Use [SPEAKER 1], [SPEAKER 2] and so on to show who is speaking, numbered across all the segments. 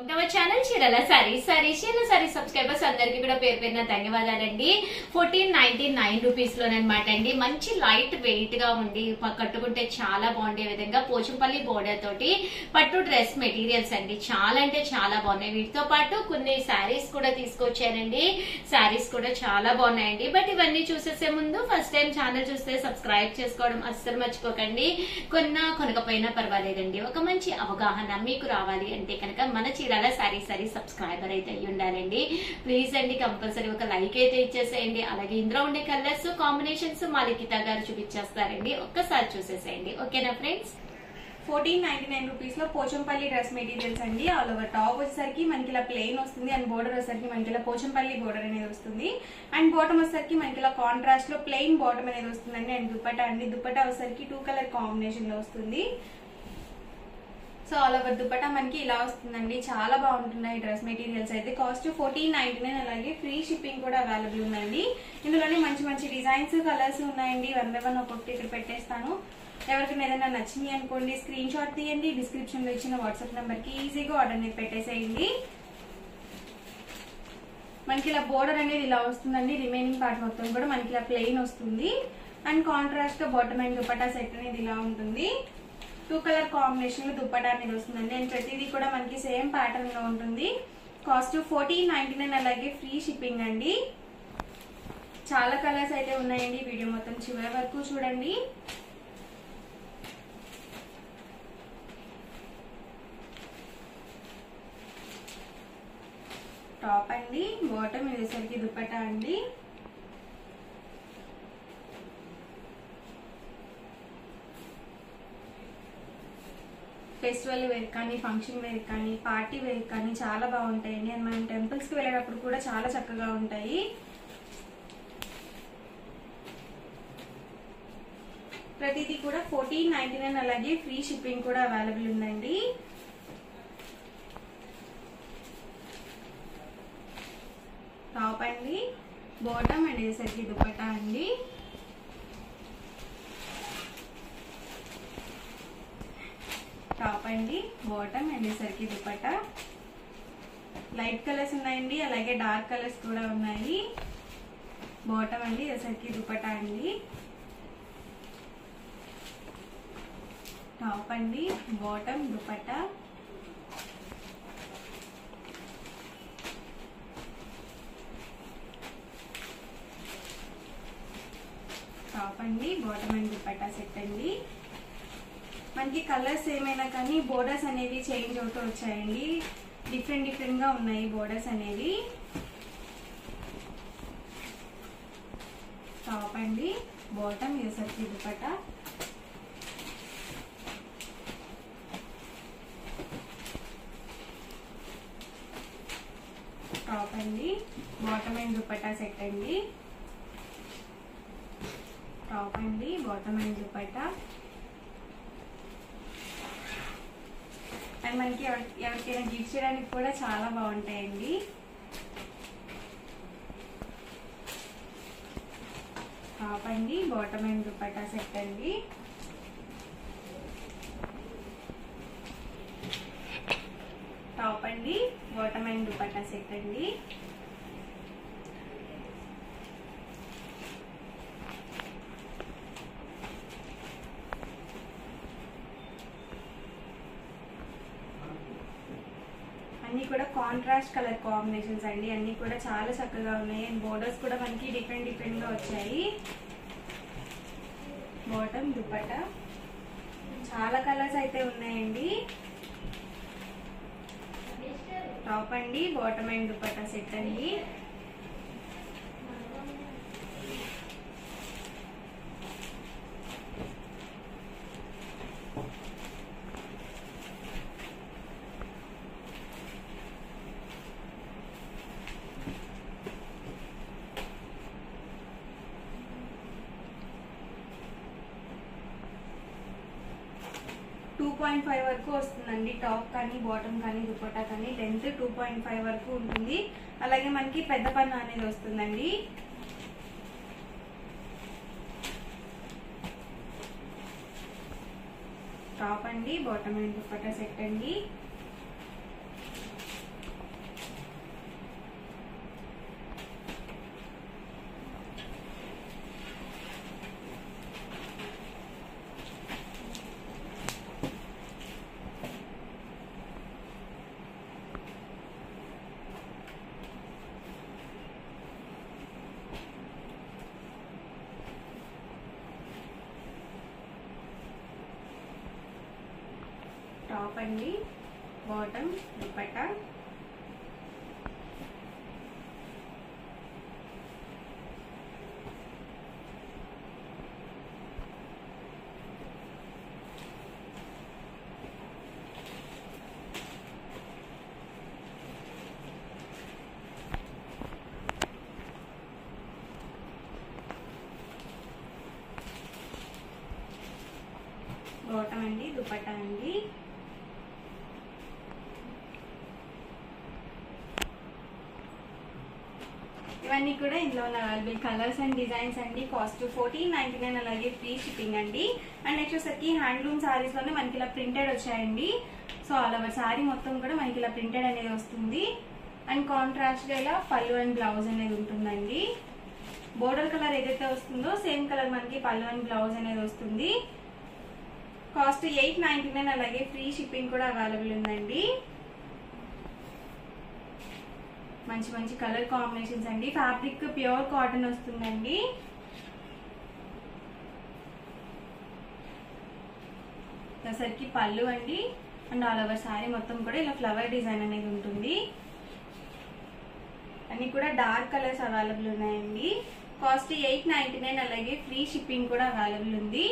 [SPEAKER 1] మా ఛానల్ చీరల sorry sorry చీరల సారీ సబ్స్క్రైబర్స్ అందరికి కూడా పేరు పేరున ధన్యవాదాలండి ఫోర్టీన్ నైన్టీ నైన్ రూపీస్ లోనమాట అండి మంచి లైట్ వెయిట్ గా ఉండి ప- కట్టుకుంటే చాలా బాగుండే విధంగా పోచంపల్లి బోర్డర్ తోటి పట్టు డ్రెస్ మెటీరియల్స్ అండి చాలా అంటే చాలా బాగున్నాయి వీటితో పాటు కొన్ని శారీస్ కూడా తీసుకొచ్చానండి శారీస్ కూడా చాలా బాగున్నాయండి బట్ ఇవన్నీ చూసేసే ముందు ఫస్ట్ టైం ఛానల్ చూస్తే సబ్స్క్రైబ్ చేసుకోవడం అస్సలు మర్చిపోకండి కొన్నా కొనకపోయినా పర్వాలేదండి ఒక మంచి అవగాహన మీకు రావాలి అంటే కనుక మన చీరాల సారీ సారీ సబ్స్క్రైబర్ అయితే అయ్యి ఉండాలండి ప్లీజ్ అండి కంపల్సరీ ఒక లైక్ అయితే ఇచ్చేసేయండి అలాగే ఇందులో ఉండే కలర్స్ కాంబినేషన్స్ మా లిఖిత గారు చూపించేస్తారండి ఒక్కసారి చూసేసేయండి ఓకేనా friends
[SPEAKER 2] fourteen ninety nine rupees లో పోచంపల్లి డ్రెస్ మెటీరియల్స్ అండి ఆల్ ఓవర్ టాప్ వచ్చేసరికి మనకి ఇలా ప్లెయిన్ వస్తుంది అండ్ బోర్డర్ వచ్చేసరికి మనకి ఇలా పోచంపల్లి బోర్డర్ అనేది వస్తుంది అండ్ బాటమ్ వచ్చేసరికి మనకి ఇలా కాంట్రాస్ట్ లో ప్లెయిన్ బాటమ్ అనేది వస్తుందండి అండ్ దుపట్టా అండి దుపట్టా వచ్చేసరికి టూ కలర్ కాంబినేషన్ లో వస్తుంది సో ఆల్ ఓవర్ దుపట్టా మనకి ఇలా వస్తుందండి చాలా బాగుంటున్నాయి డ్రెస్ మెటీరియల్స్ అయితే కాస్ట్ ఫోర్టీన్ నైన్టీ నైన్ అలాగే ఫ్రీ షిప్పింగ్ కూడా అవైలబుల్ ఉందండి ఇందులోనే మంచి మంచి డిజైన్స్ కలర్స్ ఉన్నాయండి వన్ బై వన్ ఒక్కొక్కటి ఇక్కడ పెట్టేస్తాను ఎవరికైనా ఏదైనా నచ్చింది అనుకోండి స్క్రీన్ షాట్ తీయండి డిస్క్రిప్షన్ లో ఇచ్చిన వాట్సాప్ నెంబర్ కి ఈజీగా ఆర్డర్ అనేది పెట్టేసేయండి మనకి ఇలా బోర్డర్ అనేది ఇలా వస్తుందండి రిమైనింగ్ పార్ట్ మొత్తం కూడా మనకి ఇలా ప్లెయిన్ వస్తుంది అండ్ కాంట్రాస్ట్ గా బాటమ్ అండ్ దుపట్టా సెట్ అనేది ఇలా ఉంటుంది టూ కలర్ కాంబినేషన్ లో దుపట్టా అనేది వస్తుందండి అండ్ ప్రతిదీ కూడా మనకి సేమ్ ప్యాటర్న్ లో ఉంటుంది కాస్ట్ ఫోర్టీన్ నైన్టీ నైన్ అలాగే ఫ్రీ షిప్పింగ్ అండి చాలా కలర్స్ అయితే ఉన్నాయండి వీడియో మొత్తం చివరి వరకు చూడండి టాప్ అండి బాటమ్ ఇదేసరికి దుపట్టా అండి ఫెస్టివల్ వేర్ కానీ ఫంక్షన్ వేర్ కానీ పార్టీ వేర్ కానీ చాలా బాగుంటాయండి అండ్ మనం టెంపుల్స్ కి వెళ్ళేటప్పుడు కూడా చాలా చక్కగా ఉంటాయి ప్రతిదీ కూడా ఫోర్టీన్ నైన్టీ నైన్ అలాగే ఫ్రీ షిప్పింగ్ కూడా అవైలబుల్ ఉందండి టాప్ అండి బాటమ్ అండ్ వేసరికి దుపట్టా అండి టాప్ అండి బాటమ్ అండ్ వేసరికి దుపట్టా లైట్ కలర్స్ ఉన్నాయండి అలాగే డార్క్ కలర్స్ కూడా ఉన్నాయి బాటమ్ అండి వేసరికి దుపట్టా అండి టాప్ అండి బాటమ్ దుపట్టా టాప్ అండి బాటమ్ అండ్ దుపట్టా సెట్ అండి మనకి కలర్స్ ఏమైనా కానీ బోర్డర్స్ అనేవి చేంజ్ అవుతూ వచ్చాయండి డిఫరెంట్ డిఫరెంట్ గా ఉన్నాయి బోర్డర్స్ అనేవి టాప్ అండి బాటమ్ వేసరికి దుపట్టా టాప్ అండి బాటమ్ అండ్ దుపట్టా సెట్ అండి టాప్ అండి బాటమ్ అండ్ దుపట్టా అండ్ మనకి ఎవరి- ఎవరికైనా గిఫ్ట్ చేయడానికి కూడా చాలా బాగుంటాయండి టాప్ అండి బాటమ్ అండ్ దుపట్టా సెట్ అండి టాప్ అండి బాటమ్ అండ్ దుపట్టా సెట్ అండి అన్ని కూడా కాంట్రాస్ట్ కలర్ కాంబినేషన్స్ అండి అన్ని కూడా చాలా చక్కగా ఉన్నాయి అండ్ బోర్డర్స్ కూడా మనకి డిఫరెంట్ డిఫరెంట్ గా వచ్చాయి బాటమ్ దుపట్టా చాలా కలర్స్ అయితే ఉన్నాయండి టాప్ అండి బాటమ్ అండ్ దుపట్టా సెట్ అండి టూ పాయింట్ ఫైవ్ వరకు వస్తుందండి టాప్ కానీ బాటమ్ కానీ దుపట్టా కానీ లెంత్ టూ పాయింట్ ఫైవ్ వరకు ఉంటుంది అలాగే మనకి పెద్ద పన్ను అనేది వస్తుందండి టాప్ అండి బాటమ్ అండ్ దుపట్టా సెట్ అండి టాప్ అండి బాటమ్ దుపట్టా బాటమ్ అండి దుపట్టా అండి ఇవన్నీ కూడా ఇందులో ఉన్న అవైలబుల్ కలర్స్ అండ్ డిజైన్స్ అండి కాస్ట్ ఫోర్టీన్ నైన్టీ నైన్ అలాగే ఫ్రీ షిప్పింగ్ అండి అండ్ నెక్స్ట్ వచ్చేసరికి హ్యాండ్లూమ్ సారీస్ లోనే మనకి ఇలా ప్రింటెడ్ వచ్చాయండి సో ఆల్ ఓవర్ సారీ మొత్తం కూడా మనకి ఇలా ప్రింటెడ్ అనేది వస్తుంది అండ్ కాంట్రాస్ట్ గా ఇలా పళ్ళు అండ్ బ్లౌజ్ అనేది ఉంటుందండి బోర్డర్ కలర్ ఏదైతే వస్తుందో సేమ్ కలర్ మనకి పళ్ళు అండ్ బ్లౌజ్ అనేది వస్తుంది కాస్ట్ ఎయిట్ నైన్టీ నైన్ అలాగే ఫ్రీ షిప్పింగ్ కూడా అవైలబుల్ ఉందండి మంచి మంచి కలర్ కాంబినేషన్స్ అండి ఫ్యాబ్రిక్ ప్యూర్ కాటన్ వస్తుందండి దసరికి పళ్ళు అండి అండ్ ఆల్ ఓవర్ సారీ మొత్తం కూడా ఇలా ఫ్లవర్ డిజైన్ అనేది ఉంటుంది అన్ని కూడా డార్క్ కలర్స్ అవైలబుల్ ఉన్నాయండి కాస్ట్ ఎయిట్ నైన్టీ నైన్ అలాగే ఫ్రీ షిప్పింగ్ కూడా అవైలబుల్ ఉంది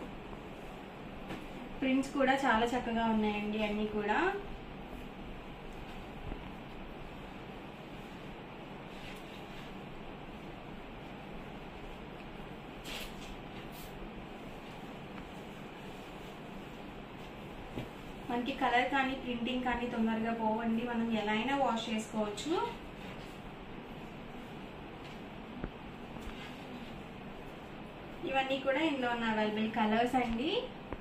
[SPEAKER 2] ప్రింట్స్ కూడా చాలా చక్కగా ఉన్నాయండి అన్ని కూడా మనకి కలర్ కానీ ప్రింటింగ్ కానీ తొందరగా పోవండి మనం ఎలా అయినా వాష్ చేసుకోవచ్చు ఇవన్నీ కూడా ఇందులో ఉన్న అవైలబుల్ కలర్స్ అండి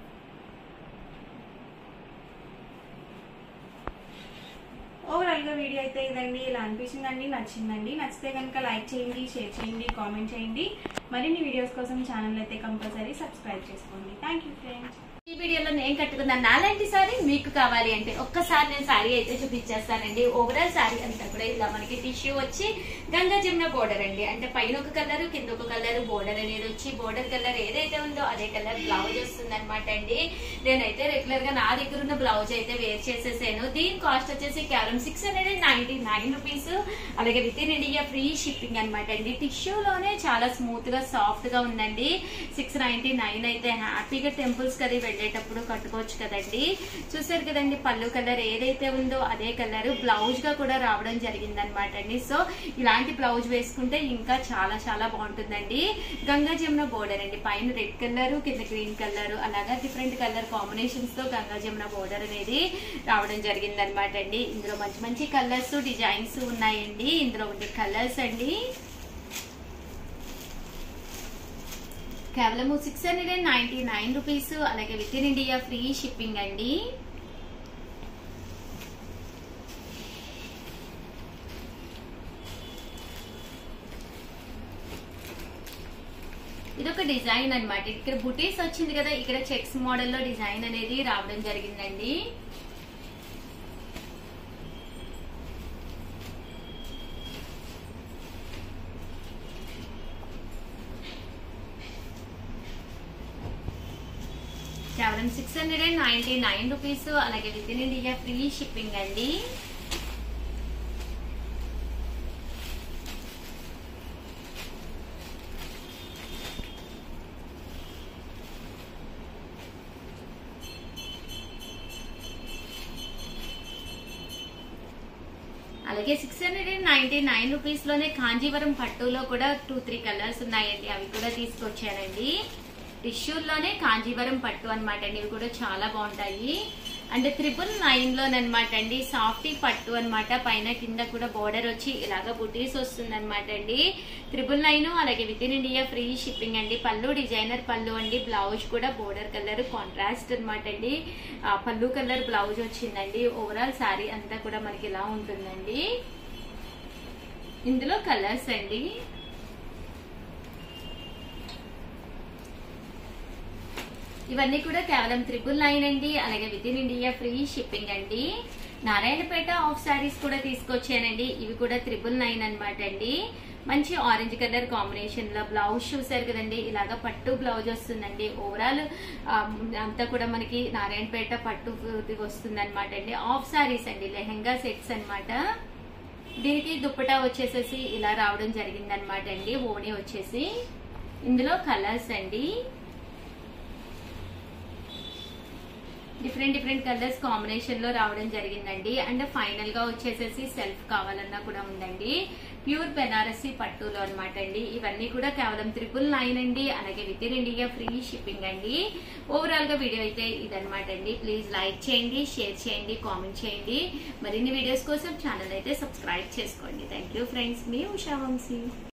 [SPEAKER 2] ఓవరాల్ గా వీడియో అయితే ఇదండి ఇలా అనిపించిందండి నచ్చిందండి నచ్చితే కనుక లైక్ చేయండి షేర్ చేయండి కామెంట్ చేయండి మరిన్ని వీడియోస్ కోసం ఛానల్ అయితే కంపల్సరీ సబ్స్క్రైబ్ చేసుకోండి థ్యాంక్ యూ ఫ్రెండ్స్
[SPEAKER 1] ఈ వీడియోలో నేను కట్టుకున్న నాలాంటి సారీ మీకు కావాలి అంటే ఒక్కసారి నేను సారీ అయితే చూపించేస్తానండి ఓవరాల్ సారీ అంతా కూడా ఇలా మనకి టిష్యూ వచ్చి గంగా జమున బోర్డర్ అండి అంటే పైన ఒక కలర్ కింద ఒక కలర్ బోర్డర్ అనేది వచ్చి బోర్డర్ కలర్ ఏదైతే ఉందో అదే కలర్ బ్లౌజ్ వస్తుంది అనమాట అండి నేనైతే రెగ్యులర్ గా నా దగ్గర ఉన్న బ్లౌజ్ అయితే వేర్ చేసేసాను దీని కాస్ట్ వచ్చేసి కేవలం six hundred and ninety nine rupees అలాగే with in India free shipping అనమాట అండి టిష్యూలోనే చాలా స్మూత్ గా సాఫ్ట్ గా ఉందండి సిక్స్ నైన్టీ నైన్ అయితే హ్యాపీగా టెంపుల్స్ కది వెళ్ళేటప్పుడు కట్టుకోవచ్చు కదండి చూసారు కదండి పళ్ళు కలర్ ఏదైతే ఉందో అదే కలర్ బ్లౌజ్ గా కూడా రావడం జరిగింది అనమాట అండి సో ఇలాంటి బ్లౌజ్ వేసుకుంటే ఇంకా చాలా చాలా బాగుంటుందండి గంగా జమున బోర్డర్ అండి పైన రెడ్ కలర్ కింద గ్రీన్ కలర్ అలాగా డిఫరెంట్ కలర్ కాంబినేషన్స్ తో గంగా జమున బోర్డర్ అనేది రావడం జరిగింది అనమాట అండి ఇందులో మంచి మంచి కలర్స్ డిజైన్స్ ఉన్నాయండి ఇందులో ఉండే కలర్స్ అండి కేవలము six hundred and ninety nine rupees అలాగే with in India free shipping అండి ఇదొక డిజైన్ అన్నమాట ఇక్కడ బుటీస్ వచ్చింది కదా ఇక్కడ చెక్స్ మోడల్ లో డిజైన్ అనేది రావడం జరిగిందండి కేవలం six hundred and ninety nine rupees అలాగే with in India free shipping అండి అలాగే six hundred and ninety nine rupees లోనే కాంజీవరం పట్టులో కూడా టూ త్రీ కలర్స్ ఉన్నాయండి అవి కూడా తీసుకొచ్చానండి టిష్యూల్లోనే కాంజీవరం పట్టు అనమాట అండి ఇవి కూడా చాలా బాగుంటాయి అంటే త్రిపుల్ నైన్ లోనమాట అండి సాఫ్టీ పట్టు అన్నమాట పైన కింద కూడా బోర్డర్ వచ్చి ఇలాగ బుటీస్ వస్తుంది అనమాట అండి త్రిపుల్ నైన్ అలాగే with in India free shipping అండి పళ్ళు డిజైనర్ పళ్ళు అండి బ్లౌజ్ కూడా బోర్డర్ కలర్ కాంట్రాస్ట్ అనమాట అండి ఆ, పళ్ళు కలర్ బ్లౌజ్ వచ్చిందండి ఓవరాల్ శారీ అంతా కూడా మనకి ఇలా ఉంటుందండి ఇందులో కలర్స్ అండి ఇవన్నీ కూడా కేవలం త్రిపుల్ నైన్ అండి అలాగే with in India free shipping అండి నారాయణపేట ఆఫ్ శారీస్ కూడా తీసుకొచ్చానండి ఇవి కూడా త్రిపుల్ నైన్ అనమాట అండి మంచి ఆరెంజ్ కలర్ కాంబినేషన్ లో బ్లౌజ్ చూసారు కదండి ఇలాగా పట్టు బ్లౌజ్ వస్తుందండి ఓవరాల్ అంతా కూడా మనకి నారాయణపేట పట్టు వస్తుంది అనమాట అండి ఆఫ్ శారీస్ అండి లెహెంగా సెట్స్ అన్నమాట దీనికి దుప్పటా వచ్చేసేసి ఇలా రావడం జరిగింది అనమాట అండి ఓణి వచ్చేసి ఇందులో కలర్స్ అండి డిఫరెంట్ డిఫరెంట్ కలర్స్ కాంబినేషన్ లో రావడం జరిగిందండి అండ్ ఫైనల్ గా వచ్చేసేసి సెల్ఫ్ కావాలన్నా కూడా ఉందండి ప్యూర్ బెనారసి పట్టులో అనమాట అండి ఇవన్నీ కూడా కేవలం త్రిపుల్ నైన్ అండి అలాగే with in India free shipping అండి ఓవరాల్ గా వీడియో అయితే ఇదనమాట అండి ప్లీజ్ లైక్ చేయండి షేర్ చేయండి కామెంట్ చేయండి మరిన్ని వీడియోస్ కోసం ఛానల్ అయితే సబ్స్క్రైబ్ చేసుకోండి థ్యాంక్ యూ ఫ్రెండ్స్ మీ ఉషా వంశీ